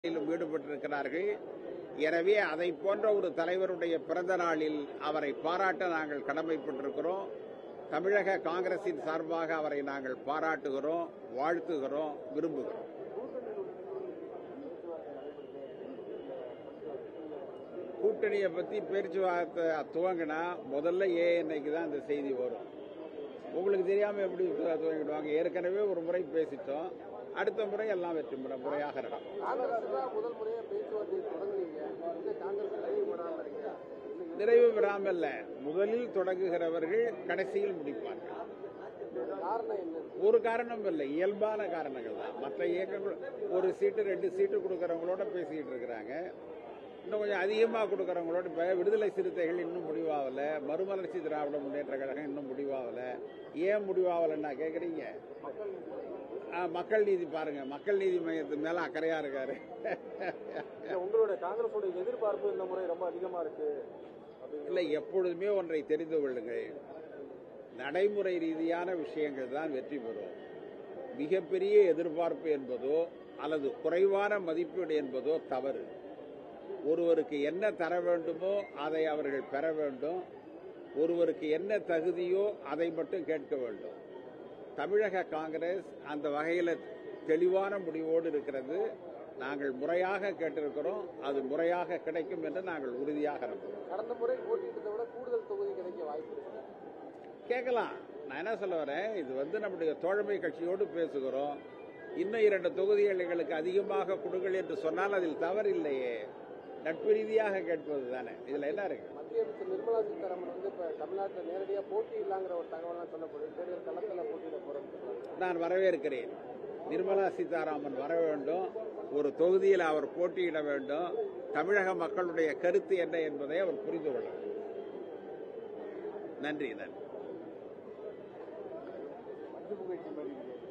யிலும் ஈடுபட்டிருக்கிறார்கள் எனவே அதை போன்ற ஒரு தலைவருடைய பிறந்த நாளில் அவரை பாராட்ட நாங்கள் கடமைப்பட்டிருக்கிறோம் தமிழக காங்கிரசின் சார்பாக அவரை நாங்கள் பாராட்டுகிறோம் வாழ்த்துகிறோம் விரும்புகிறோம் கூட்டணியை பத்தி பேச்சுவார்த்தை துவங்கினா முதல்ல ஏஎன்ஐக்கு தான் இந்த செய்தி வரும் உங்களுக்கு தெரியாம எப்படி துவங்கிடுவாங்க ஏற்கனவே ஒரு முறை பேசிட்டோம் அடுத்த முறை எல்லாம் வெற்றி முறை முறையாக நடக்கும் காங்கிரஸ் தான் முதல் முறையா பேச்சுவார்த்தையை தொடங்குனீங்க இந்த காங்கிரஸ் நிறைவு பெறாம இருக்கீங்க நிறைவு பெறாமல் இல்ல. முதலில் தொடங்குகிறவர்கள் கடைசியில் முடிப்பார்கள் காரணம் என்ன ஒரு காரணம் இல்லை இயல்பான காரணங்கள் தான் மற்ற இயக்கங்கள் ஒரு சீட்டு ரெண்டு சீட்டு கொடுக்கறவங்களோட பேசிக்கிட்டு இருக்கிறாங்க இன்னும் கொஞ்சம் அதிகமாக கொடுக்கறவங்களோட இப்ப விடுதலை சிறுத்தைகள் இன்னும் முடிவாகல மறுமலர்ச்சி திராவிட முன்னேற்ற கழகம் இன்னும் முடிவாகல ஏன் முடிவாகலன்னா கேக்குறீங்க ஆ, மக்கள் நீதி பாருங்க மக்கள் நீதி மையத்து மேல அக்கறையா இருக்காரு இல்ல, உங்களோட காங்கிரஸோட எதிர்பார்ப்பு இந்த முறை ரொம்ப அதிகமா இருக்கு அப்படின்னு இல்லை எப்பொழுதுமே ஒன்றை தெரிந்து கொள்ளுங்கள் நடைமுறை ரீதியான விஷயங்கள் தான் வெற்றி பெறும் மிகப்பெரிய எதிர்பார்ப்பு என்பதோ அல்லது குறைவான மதிப்பீடு என்பதோ தவறு ஒருவருக்கு என்ன தர வேண்டுமோ அதை அவர்கள் பெற வேண்டும் ஒருவருக்கு என்ன தகுதியோ அதை மட்டும் கேட்க வேண்டும் தமிழக காங்கிரஸ் அந்த வகையில் தெளிவான முடிவோடு இருக்கிறது நாங்கள் முறையாக கேட்டிருக்கிறோம் அது முறையாக கிடைக்கும் என்று நாங்கள் உறுதியாக நம்புகிறோம் கடந்த முறை போட்டியிட்டதை விட கூடுதல் தொகுதி கிடைக்க வாய்ப்பு இருக்கு கேட்கலாம் நான் என்ன சொல்ல வரேன் இது வந்து நம்முடைய தோழமை கட்சியோடு பேசுகிறோம் இன்னும் இரண்டு தொகுதிகள் எங்களுக்கு அதிகமாக கொடுங்கள் என்று சொன்னால் அதில் தவறில்லையே நட்பு ரீதியாக கேட்பது தானே இதுல என்ன இருக்கு மத்திய அமைச்சர் நிர்மலா சீதாராமன் வந்து இப்ப தமிழ்நாட்டில் நேரடியா போட்டி இல்லங்கிற ஒரு தகவலாம் சொல்லப்படுது தேர்தல் களத்துல போட்டியிட போறோம் நான் வரவேற்கிறேன் நிர்மலா சீதாராமன் வர வேண்டும் ஒரு தொகுதியில் அவர் போட்டியிட வேண்டும் தமிழக மக்களுடைய கருத்து என்ன என்பதை அவர் புரிந்து கொள்ள வேண்டும். நன்றி நன்றி மஞ்சள் புகைச்சி மாதிரி இருக்கு